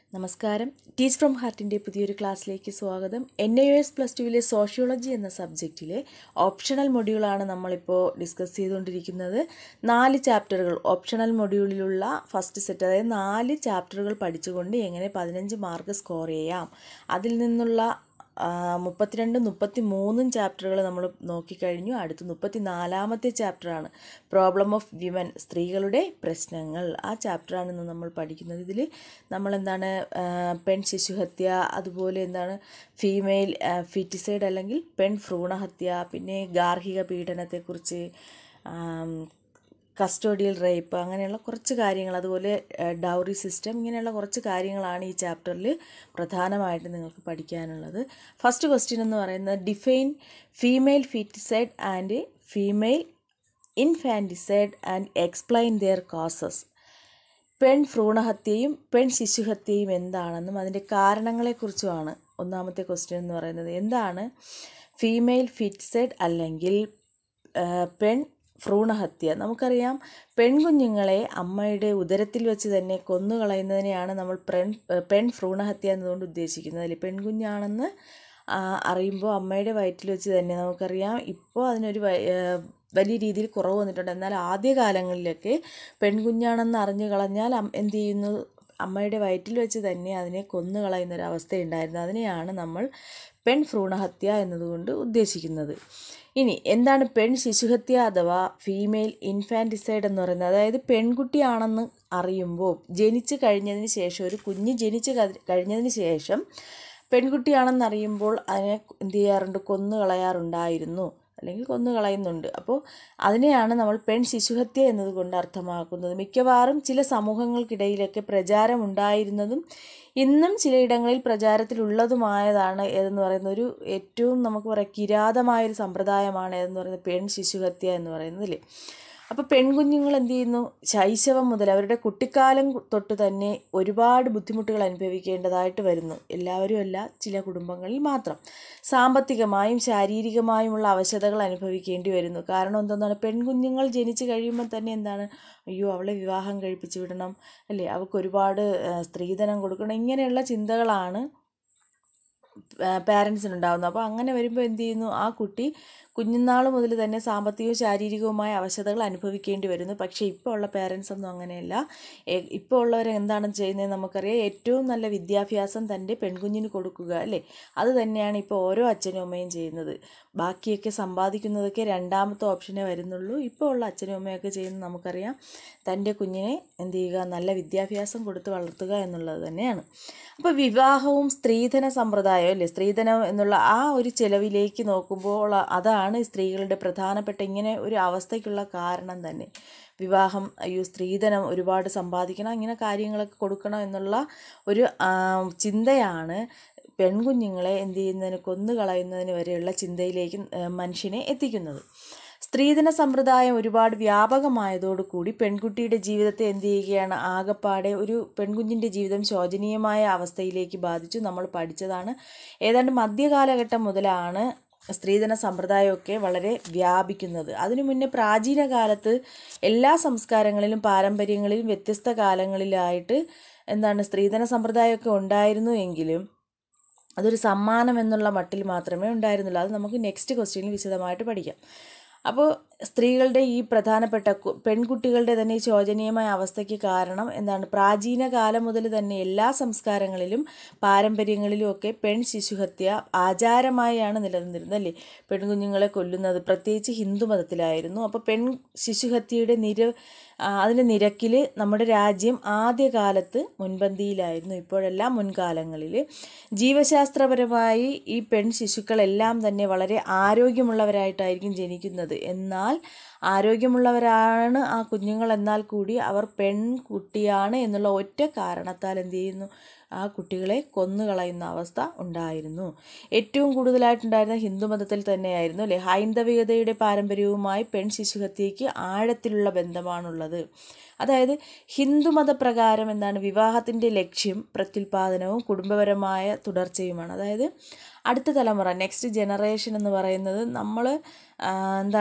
നമസ്കാരം teach from ഹാർട്ടിൻ്റെ പുതിയൊരു ക്ലാസ്സിലേക്ക് സ്വാഗതം എൻ ഐ എസ് പ്ലസ് ടുവിലെ സോഷ്യോളജി എന്ന സബ്ജക്റ്റിലെ ഓപ്ഷണൽ മൊഡ്യൂളാണ് നമ്മളിപ്പോൾ ഡിസ്കസ് ചെയ്തുകൊണ്ടിരിക്കുന്നത് നാല് ചാപ്റ്ററുകൾ ഓപ്ഷണൽ മൊഡ്യൂളിലുള്ള ഫസ്റ്റ് സെറ്റ് അതായത് നാല് ചാപ്റ്ററുകൾ പഠിച്ചുകൊണ്ട് എങ്ങനെ പതിനഞ്ച് മാർക്ക് സ്കോർ ചെയ്യാം അതിൽ നിന്നുള്ള ആ, മുപ്പത്തിരണ്ടും മുപ്പത്തി മൂന്നും ചാപ്റ്ററുകൾ നമ്മൾ നോക്കിക്കഴിഞ്ഞു അടുത്ത് മുപ്പത്തി നാലാമത്തെ ചാപ്റ്ററാണ് പ്രോബ്ലം ഓഫ് വിമൻ സ്ത്രീകളുടെ പ്രശ്നങ്ങൾ ആ ചാപ്റ്ററാണ് ഇന്ന് നമ്മൾ പഠിക്കുന്നത് ഇതിൽ നമ്മളെന്താണ് ആ, പെൺ ശിശുഹത്യ അതുപോലെ എന്താണ് ഫീമെയിൽ ഫിറ്റിസൈഡ് അല്ലെങ്കിൽ പെൺ ഭ്രൂണഹത്യ പിന്നെ ഗാർഹിക പീഡനത്തെക്കുറിച്ച് ആം, കസ്റ്റോഡിയൽ റേപ്പ് അങ്ങനെയുള്ള കുറച്ച് കാര്യങ്ങൾ അതുപോലെ ഡൗറി സിസ്റ്റം ഇങ്ങനെയുള്ള കുറച്ച് കാര്യങ്ങളാണ് ഈ ചാപ്റ്ററിൽ പ്രധാനമായിട്ട് നിങ്ങൾക്ക് പഠിക്കാനുള്ളത് ഫസ്റ്റ് ക്വസ്റ്റ്യൻ എന്ന് പറയുന്നത് define female foeticide and female infanticide and explain their causes പെൺ ഭ്രൂണഹത്യയും പെൺ ശിശുഹത്യയും എന്താണെന്നും അതിൻ്റെ കാരണങ്ങളെക്കുറിച്ചുമാണ് ഒന്നാമത്തെ ക്വസ്റ്റ്യൻ എന്ന് പറയുന്നത് എന്താണ് ഫീമെയിൽ ഫിറ്റ്സൈഡ് അല്ലെങ്കിൽ ആ, പെൺ ഭ്രൂണഹത്യ നമുക്കറിയാം പെൺകുഞ്ഞുങ്ങളെ അമ്മയുടെ ഉദരത്തിൽ വെച്ച് തന്നെ കൊന്നുകളയുന്നതിനെയാണ് നമ്മൾ പെൺ പെൺ ഭ്രൂണഹത്യ എന്നതുകൊണ്ട് ഉദ്ദേശിക്കുന്നത് അല്ലേ പെൺകുഞ്ഞാണെന്ന് ആ, അറിയുമ്പോൾ അമ്മയുടെ വയറ്റിൽ വെച്ച് തന്നെ നമുക്കറിയാം ഇപ്പോൾ അതിനൊരു വ- ആ, വലിയ രീതിയിൽ കുറവ് വന്നിട്ടുണ്ട് എന്നാൽ ആദ്യ കാലങ്ങളിലൊക്കെ പെൺകുഞ്ഞാണെന്ന് അറിഞ്ഞു കളഞ്ഞാൽ അം- എന്ത് ചെയ്യുന്നു അമ്മയുടെ വയറ്റിൽ വെച്ച് തന്നെ അതിനെ കൊന്നു കളയുന്ന ഒരു അവസ്ഥയുണ്ടായിരുന്നു അതിനെയാണ് നമ്മൾ പെൺ ഭ്രൂണഹത്യ എന്നതുകൊണ്ട് ഉദ്ദേശിക്കുന്നത് ഇനി എന്താണ് പെൺ ശിശുഹത്യ അഥവാ ഫീമെയിൽ ഇൻഫാൻറ്റിസൈഡ് എന്ന് പറയുന്നത് അതായത് പെൺകുട്ടിയാണെന്ന് അറിയുമ്പോൾ ജനിച്ചു കഴിഞ്ഞതിന് ശേഷം ഒരു കുഞ്ഞ് ജനിച്ച് ക- കഴിഞ്ഞതിന് ശേഷം പെൺകുട്ടിയാണെന്ന് അറിയുമ്പോൾ അതിനെ എന്ത് ചെയ്യാറുണ്ട് കൊന്നു കളയാറുണ്ടായിരുന്നു അല്ലെങ്കിൽ കൊന്നു കളയുന്നുണ്ട് അപ്പോൾ അതിനെയാണ് നമ്മൾ പെൺ ശിശുഹത്യ എന്നതുകൊണ്ട് അർത്ഥമാക്കുന്നത് മിക്കവാറും ചില സമൂഹങ്ങൾക്കിടയിലൊക്കെ പ്രചാരമുണ്ടായിരുന്നതും ഇന്നും ചിലയിടങ്ങളിൽ പ്രചാരത്തിലുള്ളതുമായതാണ് ഏതെന്ന് പറയുന്ന ഒരു ഏറ്റവും നമുക്ക് പറയാം കിരാതമായൊരു സമ്പ്രദായമാണ് ഏതെന്ന് പറയുന്നത് പെൺ ശിശുഹത്യ എന്ന് പറയുന്നത് അല്ലേ അപ്പോൾ പെൺകുഞ്ഞുങ്ങൾ എന്ത് ചെയ്യുന്നു ശൈശവം മുതൽ അവരുടെ കുട്ടിക്കാലം തൊട്ട് തന്നെ ഒരുപാട് ബുദ്ധിമുട്ടുകൾ അനുഭവിക്കേണ്ടതായിട്ട് വരുന്നു എല്ലാവരും അല്ല ചില കുടുംബങ്ങളിൽ മാത്രം സാമ്പത്തികമായും ശാരീരികമായുമുള്ള അവശതകൾ അനുഭവിക്കേണ്ടി വരുന്നു കാരണം എന്തെന്നാണ് പെൺകുഞ്ഞുങ്ങൾ ജനിച്ചു കഴിയുമ്പോൾ തന്നെ എന്താണ് അയ്യോ അവളെ വിവാഹം കഴിപ്പിച്ച് വിടണം അല്ലേ അവൾക്ക് ഒരുപാട് ആ, സ്ത്രീധനം കൊടുക്കണം ഇങ്ങനെയുള്ള ചിന്തകളാണ് പാരൻസിനുണ്ടാകുന്നത് അപ്പോൾ അങ്ങനെ വരുമ്പോൾ എന്ത് ചെയ്യുന്നു ആ കുട്ടി കുഞ്ഞുനാൾ മുതൽ തന്നെ സാമ്പത്തികവും ശാരീരികവുമായ അവശതകൾ അനുഭവിക്കേണ്ടി വരുന്നു പക്ഷേ ഇപ്പോൾ ഉള്ള പാരൻസ് ഒന്നും അങ്ങനെയല്ല എ- ഇപ്പോൾ ഉള്ളവർ എന്താണ് ചെയ്യുന്നത് നമുക്കറിയാം ഏറ്റവും നല്ല വിദ്യാഭ്യാസം തൻ്റെ പെൺകുഞ്ഞിന് കൊടുക്കുക അല്ലേ അത് തന്നെയാണ് ഇപ്പോൾ ഓരോ അച്ഛനും അമ്മയും ചെയ്യുന്നത് ബാക്കിയൊക്കെ സമ്പാദിക്കുന്നതൊക്കെ രണ്ടാമത്തെ ഓപ്ഷനേ വരുന്നുള്ളൂ ഇപ്പോൾ ഉള്ള അച്ഛനും അമ്മയൊക്കെ ചെയ്യുന്നത് നമുക്കറിയാം തൻ്റെ കുഞ്ഞിനെ എന്ത് ചെയ്യുക നല്ല വിദ്യാഭ്യാസം കൊടുത്ത് വളർത്തുക എന്നുള്ളത് തന്നെയാണ് അപ്പോൾ വിവാഹവും സ്ത്രീധന സമ്പ്രദായം അല്ലേ സ്ത്രീധനം എന്നുള്ള ആ ഒരു ചെലവിലേക്ക് നോക്കുമ്പോൾ അതാണ് സ്ത്രീകളുടെ പ്രധാനപ്പെട്ട ഇങ്ങനെ ഒരു അവസ്ഥയ്ക്കുള്ള കാരണം തന്നെ വിവാഹം അയ്യോ സ്ത്രീധനം ഒരുപാട് സമ്പാദിക്കണം ഇങ്ങനെ കാര്യങ്ങളൊക്കെ കൊടുക്കണം എന്നുള്ള ഒരു ആ, ചിന്തയാണ് പെൺകുഞ്ഞുങ്ങളെ എന്ത് ചെയ്യുന്നതിന് കൊന്നു കളയുന്നതിന് വരെയുള്ള ചിന്തയിലേക്ക് ആ, മനുഷ്യനെ എത്തിക്കുന്നത് സ്ത്രീധന സമ്പ്രദായം ഒരുപാട് വ്യാപകമായതോടുകൂടി പെൺകുട്ടിയുടെ ജീവിതത്തെ എന്ത് ചെയ്യുകയാണ് ആകപ്പാടെ ഒരു പെൺകുഞ്ഞിൻ്റെ ജീവിതം ശോചനീയമായ അവസ്ഥയിലേക്ക് ബാധിച്ചു നമ്മൾ പഠിച്ചതാണ് ഏതാണ്ട് മധ്യകാലഘട്ടം മുതലാണ് സ്ത്രീധന സമ്പ്രദായമൊക്കെ വളരെ വ്യാപിക്കുന്നത് അതിനു മുന്നേ പ്രാചീന കാലത്ത് എല്ലാ സംസ്കാരങ്ങളിലും പാരമ്പര്യങ്ങളിലും വ്യത്യസ്ത കാലങ്ങളിലായിട്ട് എന്താണ് സ്ത്രീധന സമ്പ്രദായമൊക്കെ ഉണ്ടായിരുന്നു എങ്കിലും അതൊരു സമ്മാനം എന്നുള്ള മട്ടിൽ മാത്രമേ ഉണ്ടായിരുന്നുള്ളൂ അത് നമുക്ക് നെക്സ്റ്റ് ക്വസ്റ്റ്യനിൽ വിശദമായിട്ട് പഠിക്കാം അപ്പോൾ സ്ത്രീകളുടെ ഈ പ്രധാനപ്പെട്ട കു- പെൺകുട്ടികളുടെ തന്നെ ഈ ശോചനീയമായ അവസ്ഥയ്ക്ക് കാരണം എന്താണ് പ്രാചീന കാലം മുതൽ തന്നെ എല്ലാ സംസ്കാരങ്ങളിലും പാരമ്പര്യങ്ങളിലും ഒക്കെ പെൺ ശിശുഹത്യ ആചാരമായാണ് നിലനിന്നിരുന്നത് അല്ലേ പെൺകുഞ്ഞുങ്ങളെ കൊല്ലുന്നത് പ്രത്യേകിച്ച് ഹിന്ദു മതത്തിലായിരുന്നു അപ്പോൾ പെൺ ശിശുഹത്യയുടെ നിര ആ, അതിൻ്റെ നിരക്കിൽ നമ്മുടെ രാജ്യം ആദ്യകാലത്ത് മുൻപന്തിയിലായിരുന്നു ഇപ്പോഴെല്ലാം മുൻകാലങ്ങളിൽ ജീവശാസ്ത്രപരമായി ഈ പെൺ ശിശുക്കളെല്ലാം തന്നെ വളരെ ആരോഗ്യമുള്ളവരായിട്ടായിരിക്കും ജനിക്കുന്നത് എന്നാൽ ആരോഗ്യമുള്ളവരാണ് ആ കുഞ്ഞുങ്ങൾ എന്നാൽ കൂടി അവർ പെൺകുട്ടിയാണ് എന്നുള്ള ഒറ്റ കാരണത്താൽ എന്ത് ചെയ്യുന്നു ആ കുട്ടികളെ കൊന്നുകളയുന്ന അവസ്ഥ ഉണ്ടായിരുന്നു ഏറ്റവും കൂടുതലായിട്ടുണ്ടായിരുന്ന ഹിന്ദുമതത്തിൽ തന്നെയായിരുന്നു അല്ലേ ഹൈന്ദവികതയുടെ പാരമ്പര്യവുമായി പെൺ ശിശുഹത്യയ്ക്ക് ആഴത്തിലുള്ള ബന്ധമാണുള്ളത് അതായത് ഹിന്ദുമതപ്രകാരം എന്താണ് വിവാഹത്തിൻ്റെ ലക്ഷ്യം പ്രത്യുൽപാദനവും കുടുംബപരമായ തുടർച്ചയുമാണ് അതായത് അടുത്ത തലമുറ നെക്സ്റ്റ് ജനറേഷൻ എന്ന് പറയുന്നത് നമ്മൾ എന്താണ്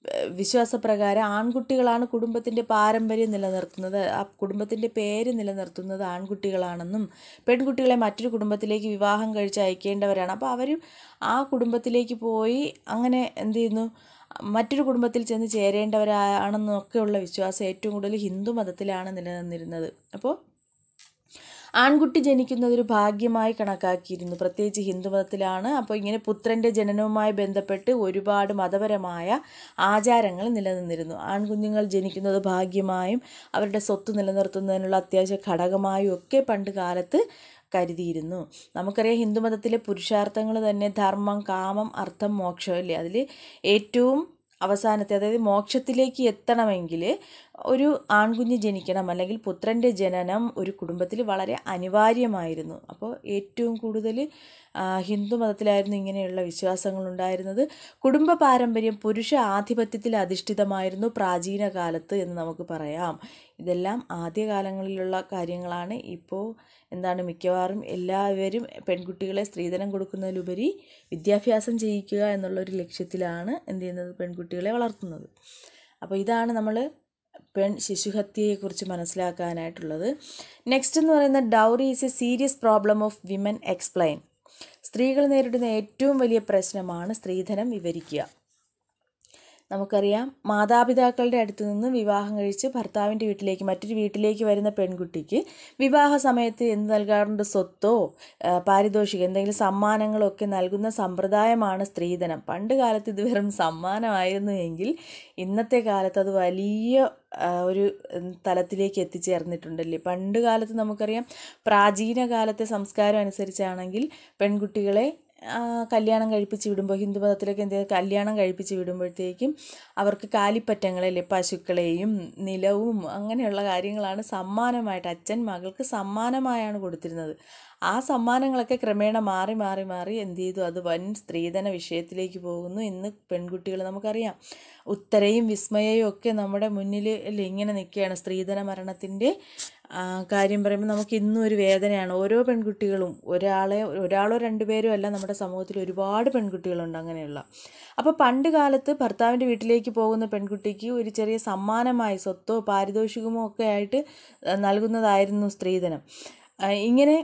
ഏഹ്, വിശ്വാസപ്രകാരം ആൺകുട്ടികളാണ് കുടുംബത്തിൻ്റെ പാരമ്പര്യം നിലനിർത്തുന്നത് ആ കുടുംബത്തിൻ്റെ പേര് നിലനിർത്തുന്നത് ആൺകുട്ടികളാണെന്നും പെൺകുട്ടികളെ മറ്റൊരു കുടുംബത്തിലേക്ക് വിവാഹം കഴിച്ച് അയക്കേണ്ടവരാണ് അപ്പോൾ അവർ ആ കുടുംബത്തിലേക്ക് പോയി അങ്ങനെ എന്ത് ചെയ്യുന്നു മറ്റൊരു കുടുംബത്തിൽ ചെന്ന് ചേരേണ്ടവരാണെന്നൊക്കെയുള്ള വിശ്വാസം ഏറ്റവും കൂടുതൽ ഹിന്ദു മതത്തിലാണ് നിലനിന്നിരുന്നത് അപ്പോൾ ആൺകുട്ടി ജനിക്കുന്നത് ഒരു ഭാഗ്യമായി കണക്കാക്കിയിരുന്നു പ്രത്യേകിച്ച് ഹിന്ദുമതത്തിലാണ് അപ്പോൾ ഇങ്ങനെ പുത്രൻ്റെ ജനനവുമായി ബന്ധപ്പെട്ട് ഒരുപാട് മതപരമായ ആചാരങ്ങൾ നിലനിന്നിരുന്നു ആൺകുഞ്ഞുങ്ങൾ ജനിക്കുന്നത് ഭാഗ്യമായും അവരുടെ സ്വത്ത് നിലനിർത്തുന്നതിനുള്ള അത്യാവശ്യ ഘടകമായും ഒക്കെ പണ്ട് കാലത്ത് കരുതിയിരുന്നു നമുക്കറിയാം ഹിന്ദുമതത്തിലെ പുരുഷാർത്ഥങ്ങൾ തന്നെ ധർമ്മം കാമം അർത്ഥം മോക്ഷം അല്ലേ അതിൽ ഏറ്റവും അവസാനത്തെ അതായത് മോക്ഷത്തിലേക്ക് എത്തണമെങ്കിൽ ഒരു ആൺകുഞ്ഞ് ജനിക്കണം അല്ലെങ്കിൽ പുത്രൻ്റെ ജനനം ഒരു കുടുംബത്തിൽ വളരെ അനിവാര്യമായിരുന്നു അപ്പോൾ ഏറ്റവും കൂടുതൽ ആ, ഹിന്ദു മതത്തിലായിരുന്നു ഇങ്ങനെയുള്ള വിശ്വാസങ്ങൾ ഉണ്ടായിരുന്നത് കുടുംബ പാരമ്പര്യം പുരുഷ ആധിപത്യത്തിൽ അധിഷ്ഠിതമായിരുന്നു പ്രാചീന കാലത്ത് എന്ന് നമുക്ക് പറയാം ഇതെല്ലാം ആദ്യകാലങ്ങളിലുള്ള കാര്യങ്ങളാണ് ഇപ്പോൾ എന്താണ് മിക്കവാറും എല്ലാവരും പെൺകുട്ടികളെ സ്ത്രീധനം കൊടുക്കുന്നതിലുപരി വിദ്യാഭ്യാസം ചെയ്യിക്കുക എന്നുള്ളൊരു ലക്ഷ്യത്തിലാണ് എന്ത് ചെയ്യുന്നത് പെൺകുട്ടികളെ വളർത്തുന്നത് അപ്പോൾ ഇതാണ് നമ്മൾ പെൺ ശിശുഹത്യയെക്കുറിച്ച് മനസ്സിലാക്കാനായിട്ടുള്ളത് നെക്സ്റ്റ് എന്ന് പറയുന്നത് dowry is a serious problem of women explain സ്ത്രീകൾ നേരിടുന്ന ഏറ്റവും വലിയ പ്രശ്നമാണ് സ്ത്രീധനം വിവരിക്കുക നമുക്കറിയാം മാതാപിതാക്കളുടെ അടുത്ത് നിന്ന് വിവാഹം കഴിച്ച് ഭർത്താവിൻ്റെ വീട്ടിലേക്ക് മറ്റൊരു വീട്ടിലേക്ക് വരുന്ന പെൺകുട്ടിക്ക് വിവാഹ സമയത്ത് എന്ത് നൽകാറുണ്ട് സ്വത്തോ ആ, പാരിതോഷികം എന്തെങ്കിലും സമ്മാനങ്ങളോ ഒക്കെ നൽകുന്ന സമ്പ്രദായമാണ് സ്ത്രീധനം പണ്ട് കാലത്ത് ഇത് വെറും സമ്മാനമായിരുന്നു എങ്കിൽ ഇന്നത്തെ കാലത്ത് അത് വലിയ ആ, ഒരു ഉം, തലത്തിലേക്ക് എത്തിച്ചേർന്നിട്ടുണ്ടല്ലേ പണ്ട് കാലത്ത് നമുക്കറിയാം പ്രാചീന കാലത്തെ സംസ്കാരം അനുസരിച്ചാണെങ്കിൽ പെൺകുട്ടികളെ ആ, കല്യാണം കഴിപ്പിച്ച് വിടുമ്പോൾ ഹിന്ദുമതത്തിലൊക്കെ എന്ത് ചെയ്യും? കല്യാണം കഴിപ്പിച്ച് വിടുമ്പോഴത്തേക്കും അവർക്ക് കാലിപ്പറ്റങ്ങളല്ലേ പശുക്കളെയും നിലവും അങ്ങനെയുള്ള കാര്യങ്ങളാണ് സമ്മാനമായിട്ട് അച്ഛൻ മകൾക്ക് സമ്മാനമായാണ് കൊടുത്തിരുന്നത് ആ സമ്മാനങ്ങളൊക്കെ ക്രമേണ മാറി മാറി മാറി എന്ത് ചെയ്തു അത് വൻ സ്ത്രീധന വിഷയത്തിലേക്ക് പോകുന്നു ഇന്ന് പെൺകുട്ടികൾ നമുക്കറിയാം ഉത്തരയും വിസ്മയയും ഒക്കെ നമ്മുടെ മുന്നിൽ അല്ലേ ഇങ്ങനെ നിൽക്കുകയാണ് സ്ത്രീധന മരണത്തിൻ്റെ ആ, കാര്യം പറയുമ്പോൾ നമുക്ക് ഇന്നും ഒരു വേദനയാണ് ഓരോ പെൺകുട്ടികളും ഒരാളെ ഒരാളോ രണ്ടുപേരോ അല്ല നമ്മുടെ സമൂഹത്തിൽ ഒരുപാട് പെൺകുട്ടികളുണ്ട് അങ്ങനെയുള്ള അപ്പോൾ പണ്ട് കാലത്ത് ഭർത്താവിൻ്റെ വീട്ടിലേക്ക് പോകുന്ന പെൺകുട്ടിക്ക് ഒരു ചെറിയ സമ്മാനമായി സ്വത്തോ പാരിതോഷികമോ ഒക്കെ ആയിട്ട് ആ, നൽകുന്നതായിരുന്നു സ്ത്രീധനം ആ, ഇങ്ങനെ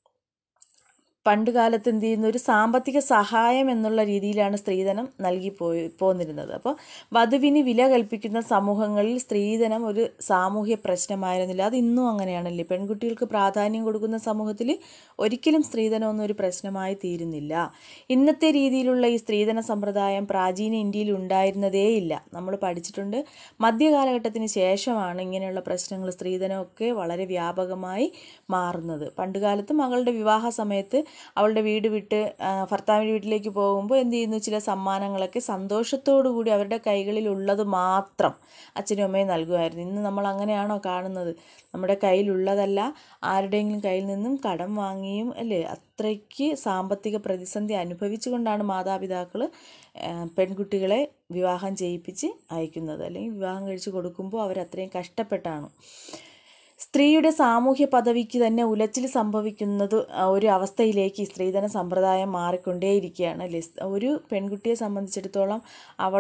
പണ്ട് കാലത്ത് എന്ത് ചെയ്യുന്ന ഒരു സാമ്പത്തിക സഹായം എന്നുള്ള രീതിയിലാണ് സ്ത്രീധനം നൽകി പോയി പോന്നിരുന്നത് അപ്പോൾ വധുവിന് വില കൽപ്പിക്കുന്ന സമൂഹങ്ങളിൽ സ്ത്രീധനം ഒരു സാമൂഹ്യ പ്രശ്നമായിരുന്നില്ല അത് ഇന്നും അങ്ങനെയാണല്ലേ പെൺകുട്ടികൾക്ക് പ്രാധാന്യം കൊടുക്കുന്ന സമൂഹത്തിൽ ഒരിക്കലും സ്ത്രീധനം ഒന്നും ഒരു പ്രശ്നമായി തീരുന്നില്ല ഇന്നത്തെ രീതിയിലുള്ള ഈ സ്ത്രീധന സമ്പ്രദായം പ്രാചീന ഇന്ത്യയിൽ ഉണ്ടായിരുന്നതേയില്ല നമ്മൾ പഠിച്ചിട്ടുണ്ട് മധ്യകാലഘട്ടത്തിന് ശേഷമാണ് ഇങ്ങനെയുള്ള പ്രശ്നങ്ങൾ സ്ത്രീധനമൊക്കെ വളരെ വ്യാപകമായി മാറുന്നത് പണ്ടുകാലത്ത് മകളുടെ വിവാഹ സമയത്ത് അവളുടെ വീട് വിട്ട് ആ, ഭർത്താവിൻ്റെ വീട്ടിലേക്ക് പോകുമ്പോൾ എന്ത് ചെയ്യുന്നു ചില സമ്മാനങ്ങളൊക്കെ സന്തോഷത്തോടു കൂടി അവരുടെ കൈകളിൽ ഉള്ളത് മാത്രം അച്ഛനും അമ്മയും നൽകുമായിരുന്നു ഇന്ന് നമ്മൾ അങ്ങനെയാണോ കാണുന്നത് നമ്മുടെ കയ്യിലുള്ളതല്ല ആരുടെയെങ്കിലും കയ്യിൽ നിന്നും കടം വാങ്ങിയും അല്ലേ അത്രയ്ക്ക് സാമ്പത്തിക പ്രതിസന്ധി അനുഭവിച്ചുകൊണ്ടാണ് മാതാപിതാക്കൾ പെൺകുട്ടികളെ വിവാഹം ചെയ്യിപ്പിച്ച് അയക്കുന്നത് അല്ലെങ്കിൽ വിവാഹം കഴിച്ച് കൊടുക്കുമ്പോൾ അവരത്രയും കഷ്ടപ്പെട്ടാണ് സ്ത്രീയുടെ സാമൂഹ്യ പദവിക്ക് തന്നെ ഉലച്ചിൽ സംഭവിക്കുന്നത് ആ, ഒരു അവസ്ഥയിലേക്ക് ഈ സ്ത്രീധന സമ്പ്രദായം മാറിക്കൊണ്ടേയിരിക്കുകയാണ് അല്ലേ സ്- ഒരു പെൺകുട്ടിയെ സംബന്ധിച്ചിടത്തോളം അവൾ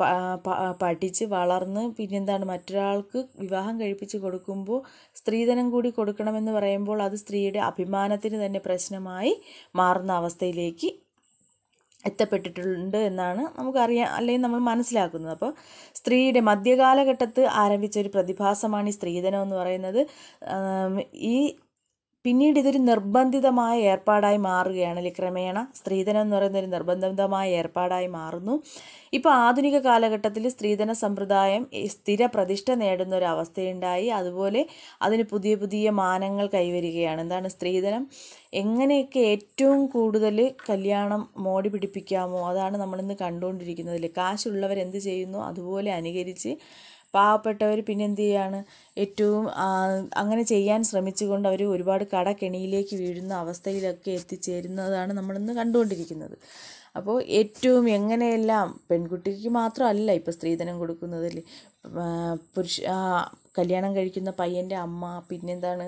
പഠിച്ച് വളർന്ന് പിന്നെന്താണ് മറ്റൊരാൾക്ക് വിവാഹം കഴിപ്പിച്ച് കൊടുക്കുമ്പോൾ സ്ത്രീധനം കൂടി കൊടുക്കണമെന്ന് പറയുമ്പോൾ അത് സ്ത്രീയുടെ അഭിമാനത്തിന് തന്നെ പ്രശ്നമായി മാറുന്ന അവസ്ഥയിലേക്ക് എത്തപ്പെട്ടിട്ടുണ്ട് എന്നാണ് നമുക്കറിയാം അല്ലെങ്കിൽ നമ്മൾ മനസ്സിലാക്കുന്നത് അപ്പോൾ സ്ത്രീയുടെ മധ്യകാലഘട്ടത്ത് ആരംഭിച്ച ഒരു പ്രതിഭാസമാണ് ഈ സ്ത്രീധനം എന്ന് പറയുന്നത് ആം, ഈ പിന്നീട് ഇതൊരു നിർബന്ധിതമായ ഏർപ്പാടായി മാറുകയാണ് അല്ലെ ക്രമേണ സ്ത്രീധനം എന്ന് പറയുന്ന ഒരു നിർബന്ധിതമായ ഏർപ്പാടായി മാറുന്നു ഇപ്പോൾ ആധുനിക കാലഘട്ടത്തിൽ സ്ത്രീധന സമ്പ്രദായം ഈ സ്ഥിര പ്രതിഷ്ഠ നേടുന്ന ഒരു അവസ്ഥയുണ്ടായി അതുപോലെ അതിന് പുതിയ പുതിയ മാനങ്ങൾ കൈവരികയാണ് എന്താണ് സ്ത്രീധനം എങ്ങനെയൊക്കെ ഏറ്റവും കൂടുതൽ കല്യാണം മോടി പിടിപ്പിക്കാമോ അതാണ് നമ്മളിന്ന് കണ്ടുകൊണ്ടിരിക്കുന്നത് കാശുള്ളവർ എന്ത് ചെയ്യുന്നു അതുപോലെ അനുകരിച്ച് പാവപ്പെട്ടവർ പിന്നെ എന്ത് ചെയ്യാണ് ഏറ്റവും ആ, അങ്ങനെ ചെയ്യാൻ ശ്രമിച്ചുകൊണ്ട് അവർ ഒരുപാട് കടക്കെണിയിലേക്ക് വീഴുന്ന അവസ്ഥയിലൊക്കെ എത്തിച്ചേരുന്നതാണ് നമ്മളിന്ന് കണ്ടുകൊണ്ടിരിക്കുന്നത് അപ്പോൾ ഏറ്റവും എങ്ങനെയെല്ലാം പെൺകുട്ടിക്ക് മാത്രമല്ല ഇപ്പോൾ സ്ത്രീധനം കൊടുക്കുന്നതിൽ പുരുഷ ആ, കല്യാണം കഴിക്കുന്ന പയ്യൻ്റെ അമ്മ പിന്നെന്താണ്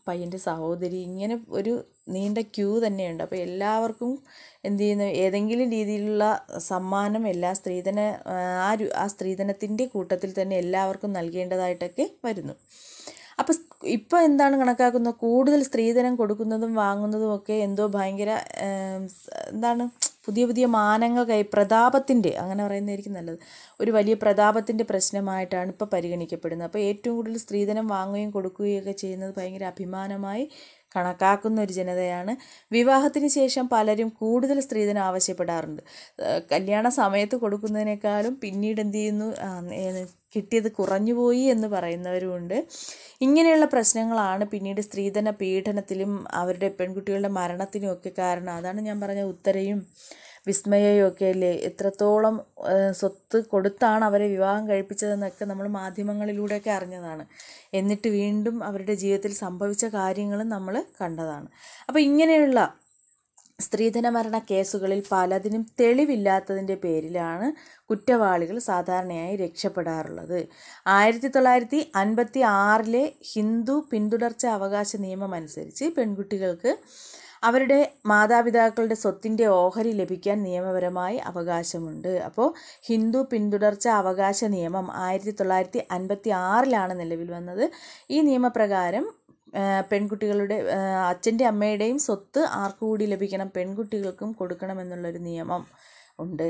പയ്യൻ്റെ സഹോദരി ഇങ്ങനെ ഒരു നീണ്ട ക്യൂ തന്നെയുണ്ട് അപ്പോൾ എല്ലാവർക്കും എന്ത് ചെയ്യുന്നു ഏതെങ്കിലും രീതിയിലുള്ള സമ്മാനം എല്ലാ സ്ത്രീധന ആ രു ആ സ്ത്രീധനത്തിൻ്റെ കൂട്ടത്തിൽ തന്നെ എല്ലാവർക്കും നൽകേണ്ടതായിട്ടൊക്കെ വരുന്നു അപ്പോൾ ഇപ്പോൾ എന്താണ് കണക്കാക്കുന്നത് കൂടുതൽ സ്ത്രീധനം കൊടുക്കുന്നതും വാങ്ങുന്നതും ഒക്കെ എന്തോ ഭയങ്കര ഏം, സ് എന്താണ് പുതിയ പുതിയ മാനങ്ങൾ കൈ പ്രതാപത്തിൻ്റെ അങ്ങനെ പറയുന്നതായിരിക്കും നല്ലത് ഒരു വലിയ പ്രതാപത്തിൻ്റെ പ്രശ്നമായിട്ടാണ് ഇപ്പോൾ പരിഗണിക്കപ്പെടുന്നത് അപ്പോൾ ഏറ്റവും കൂടുതൽ സ്ത്രീധനം വാങ്ങുകയും കൊടുക്കുകയും ഒക്കെ ചെയ്യുന്നത് ഭയങ്കര അഭിമാനമായി കണക്കാക്കുന്ന ഒരു ജനതയാണ് വിവാഹത്തിന് ശേഷം പലരും കൂടുതൽ സ്ത്രീധനം ആവശ്യപ്പെടാറുണ്ട് ഏഹ് കല്യാണ സമയത്ത് കൊടുക്കുന്നതിനേക്കാളും പിന്നീട് എന്ത് ചെയ്യുന്നു ആ, ഏത് കിട്ടിയത് കുറഞ്ഞുപോയി എന്ന് പറയുന്നവരുമുണ്ട് ഇങ്ങനെയുള്ള പ്രശ്നങ്ങളാണ് പിന്നീട് സ്ത്രീധന പീഡനത്തിലും അവരുടെ പെൺകുട്ടികളുടെ മരണത്തിനും ഒക്കെ കാരണം അതാണ് ഞാൻ പറഞ്ഞ ഉത്തരയും വിസ്മയയും ഒക്കെ അല്ലേ എത്രത്തോളം ഏഹ്, സ്വത്ത് കൊടുത്താണ് അവരെ വിവാഹം കഴിപ്പിച്ചതെന്നൊക്കെ നമ്മൾ മാധ്യമങ്ങളിലൂടെയൊക്കെ അറിഞ്ഞതാണ് എന്നിട്ട് വീണ്ടും അവരുടെ ജീവിതത്തിൽ സംഭവിച്ച കാര്യങ്ങളും നമ്മൾ കണ്ടതാണ് അപ്പോൾ ഇങ്ങനെയുള്ള സ്ത്രീധന മരണ കേസുകളിൽ പലതിനും തെളിവില്ലാത്തതിൻ്റെ പേരിലാണ് കുറ്റവാളികൾ സാധാരണയായി രക്ഷപ്പെടാറുള്ളത് ആയിരത്തി തൊള്ളായിരത്തി അൻപത്തി ആറിലെ ഹിന്ദു പിന്തുടർച്ച അവകാശ നിയമം അനുസരിച്ച് പെൺകുട്ടികൾക്ക് അവരുടെ മാതാപിതാക്കളുടെ സ്വത്തിൻ്റെ ഓഹരി ലഭിക്കാൻ നിയമപരമായി അവകാശമുണ്ട് അപ്പോൾ ഹിന്ദു പിന്തുടർച്ച അവകാശ നിയമം ആയിരത്തി തൊള്ളായിരത്തി അൻപത്തി ആറിലാണ് നിലവിൽ വന്നത് ഈ നിയമപ്രകാരം ആ, പെൺകുട്ടികളുടെ അച്ഛൻ്റെ അമ്മയുടെയും സ്വത്ത് ആർക്കു കൂടി ലഭിക്കണം പെൺകുട്ടികൾക്കും കൊടുക്കണമെന്നുള്ളൊരു നിയമം ഉണ്ട്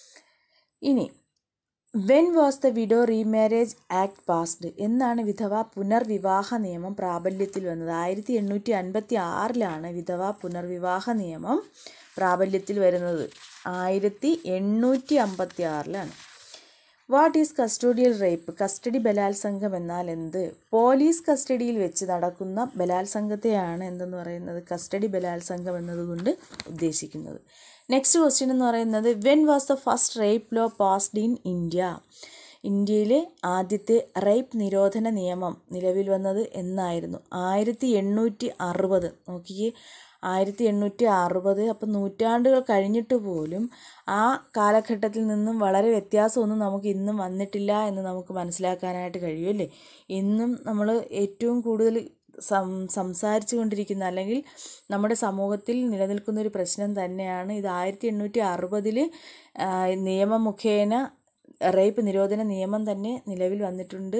ഇനി when was the widow remarriage act passed എന്നാണ് വിധവ പുനർവിവാഹ നിയമം പ്രാബല്യത്തിൽ വന്നത് ആയിരത്തി എണ്ണൂറ്റി അൻപത്തി ആറിലാണ് വിധവ പുനർവിവാഹ നിയമം പ്രാബല്യത്തിൽ വരുന്നത് ആയിരത്തി എണ്ണൂറ്റി അമ്പത്തി ആറിലാണ് what is custodial rape custody ബലാത്സംഗം എന്നാൽ എന്ത് പോലീസ് കസ്റ്റഡിയിൽ വെച്ച് നടക്കുന്ന ബലാത്സംഗത്തെയാണ് എന്തെന്ന് പറയുന്നത് കസ്റ്റഡി ബലാത്സംഗം എന്നതുകൊണ്ട് ഉദ്ദേശിക്കുന്നത് നെക്സ്റ്റ് ക്വസ്റ്റ്യൻ എന്ന് പറയുന്നത് when was the first rape law passed in India ഇന്ത്യയിലെ ആദ്യത്തെ റേപ്പ് നിരോധന നിയമം നിലവിൽ വന്നത് എന്നായിരുന്നു ആയിരത്തി എണ്ണൂറ്റി അറുപത് നോക്കിയേ ആയിരത്തി എണ്ണൂറ്റി അറുപത് അപ്പം നൂറ്റാണ്ടുകൾ കഴിഞ്ഞിട്ട് പോലും ആ കാലഘട്ടത്തിൽ നിന്നും വളരെ വ്യത്യാസമൊന്നും നമുക്ക് ഇന്നും വന്നിട്ടില്ല എന്ന് നമുക്ക് മനസ്സിലാക്കാനായിട്ട് കഴിയുമല്ലേ ഇന്നും നമ്മൾ ഏറ്റവും കൂടുതൽ സം സംസാരിച്ചു കൊണ്ടിരിക്കുന്ന അല്ലെങ്കിൽ നമ്മുടെ സമൂഹത്തിൽ നിലനിൽക്കുന്ന ഒരു പ്രശ്നം തന്നെയാണ് ഇത് ആയിരത്തി എണ്ണൂറ്റി അറുപതിൽ നിയമം മുഖേന റേപ്പ് നിരോധന നിയമം തന്നെ നിലവിൽ വന്നിട്ടുണ്ട്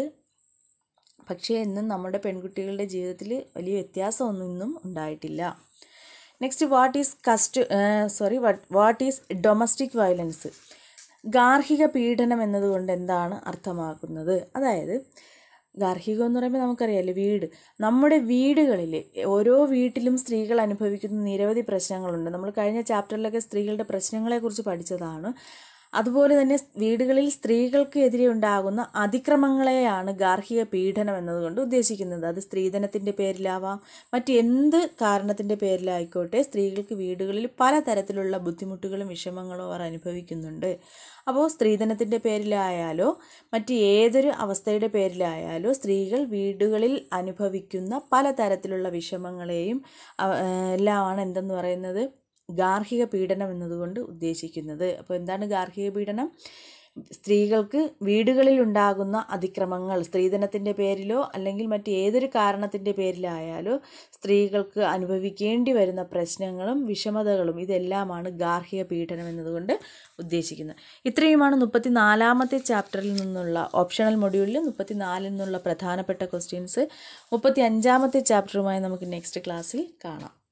പക്ഷേ എന്നും നമ്മുടെ പെൺകുട്ടികളുടെ ജീവിതത്തിൽ വലിയ വ്യത്യാസമൊന്നും ഇന്നും ഉണ്ടായിട്ടില്ല next what is cust sorry what is domestic violence ഗാർഹിക പീഡനം എന്നതുകൊണ്ട് എന്താണ് അർത്ഥമാക്കുന്നത് അതായത് ഗാർഹികം എന്ന് പറയുമ്പോൾ നമുക്കറിയാമല്ലോ വീട് നമ്മുടെ വീടുകളിൽ ഓരോ വീട്ടിലും സ്ത്രീകൾ അനുഭവിക്കുന്ന നിരവധി പ്രശ്നങ്ങളുണ്ട് നമ്മൾ കഴിഞ്ഞ ചാപ്റ്ററിലൊക്കെ സ്ത്രീകളുടെ പ്രശ്നങ്ങളെക്കുറിച്ച് പഠിച്ചതാണ് അതുപോലെ തന്നെ വീടുകളിൽ സ്ത്രീകൾക്ക് എതിരെ ഉണ്ടാകുന്ന അതിക്രമങ്ങളെയാണ് ഗാർഹിക പീഡനം എന്നതുകൊണ്ട് ഉദ്ദേശിക്കുന്നത് അത് സ്ത്രീധനത്തിൻ്റെ പേരിലാവാം മറ്റ് എന്ത് കാരണത്തിൻ്റെ പേരിലായിക്കോട്ടെ സ്ത്രീകൾക്ക് വീടുകളിൽ പലതരത്തിലുള്ള ബുദ്ധിമുട്ടുകളും വിഷമങ്ങളും അവർ അനുഭവിക്കുന്നുണ്ട് അപ്പോൾ സ്ത്രീധനത്തിൻ്റെ പേരിലായാലോ മറ്റ് ഏതൊരു അവസ്ഥയുടെ പേരിലായാലോ സ്ത്രീകൾ വീടുകളിൽ അനുഭവിക്കുന്ന പലതരത്തിലുള്ള വിഷമങ്ങളെയും അവ- എല്ലാമാണ് എന്തെന്ന് പറയുന്നത് ഗാർഹിക പീഡനം എന്നതുകൊണ്ട് ഉദ്ദേശിക്കുന്നത് അപ്പോൾ എന്താണ് ഗാർഹിക പീഡനം സ്ത്രീകൾക്ക് വീടുകളിൽ ഉണ്ടാകുന്ന അതിക്രമങ്ങൾ സ്ത്രീധനത്തിൻ്റെ പേരിലോ അല്ലെങ്കിൽ മറ്റ് ഏതൊരു കാരണത്തിൻ്റെ പേരിലായാലോ സ്ത്രീകൾക്ക് അനുഭവിക്കേണ്ടി വരുന്ന പ്രശ്നങ്ങളും വിഷമതകളും ഇതെല്ലാമാണ് ഗാർഹിക പീഡനം എന്നതുകൊണ്ട് ഉദ്ദേശിക്കുന്നത് ഇത്രയുമാണ് മുപ്പത്തി നാലാമത്തെ ചാപ്റ്ററിൽ നിന്നുള്ള ഓപ്ഷണൽ മൊഡ്യൂളിൽ മുപ്പത്തി നാലിൽ നിന്നുള്ള പ്രധാനപ്പെട്ട ക്വസ്റ്റ്യൻസ് മുപ്പത്തി അഞ്ചാമത്തെ ചാപ്റ്ററുമായി നമുക്ക് നെക്സ്റ്റ് ക്ലാസ്സിൽ കാണാം